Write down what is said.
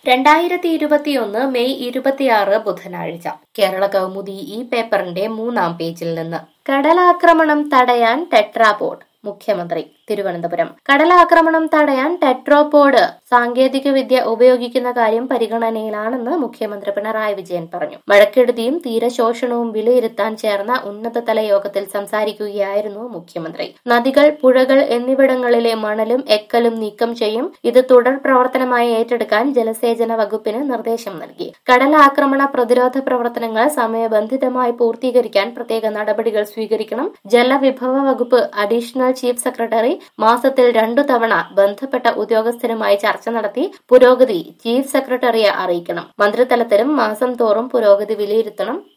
രണ്ടായിരത്തി ഇരുപത്തിയൊന്ന് മെയ് ഇരുപത്തിയാറ് ബുധനാഴ്ച കേരള കൗമുദി ഈ പേപ്പറിന്റെ മൂന്നാം പേജിൽ നിന്ന് കടലാക്രമണം തടയാൻ ടെട്രാപോഡ് മുഖ്യമന്ത്രി തിരുവനന്തപുരം കടലാക്രമണം തടയാൻ ടെട്രോപോഡ് സാങ്കേതിക വിദ്യ ഉപയോഗിക്കുന്ന കാര്യം പരിഗണനയിലാണെന്ന് മുഖ്യമന്ത്രി പിണറായി വിജയൻ പറഞ്ഞു മഴക്കെടുതിയും തീരശോഷണവും വിലയിരുത്താൻ ചേർന്ന ഉന്നതതല യോഗത്തിൽ സംസാരിക്കുകയായിരുന്നു മുഖ്യമന്ത്രി നദികൾ പുഴകൾ എന്നിവിടങ്ങളിലെ മണലും എക്കലും നീക്കം ചെയ്യും ഇത് തുടർ പ്രവർത്തനമായി ഏറ്റെടുക്കാൻ ജലസേചന വകുപ്പിന് നിർദ്ദേശം നൽകി കടലാക്രമണ പ്രതിരോധ പ്രവർത്തനങ്ങൾ സമയബന്ധിതമായി പൂർത്തീകരിക്കാൻ പ്രത്യേക നടപടികൾ സ്വീകരിക്കണം ജലവിഭവ വകുപ്പ് അഡീഷണൽ ചീഫ് സെക്രട്ടറി മാസത്തിൽ രണ്ടു തവണ ബന്ധപ്പെട്ട ഉദ്യോഗസ്ഥരുമായി ചർച്ച നടത്തി പുരോഗതി ചീഫ് സെക്രട്ടറിയെ അറിയിക്കണം മന്ത്രിതലത്തിലും മാസം തോറും പുരോഗതി വിലയിരുത്തണം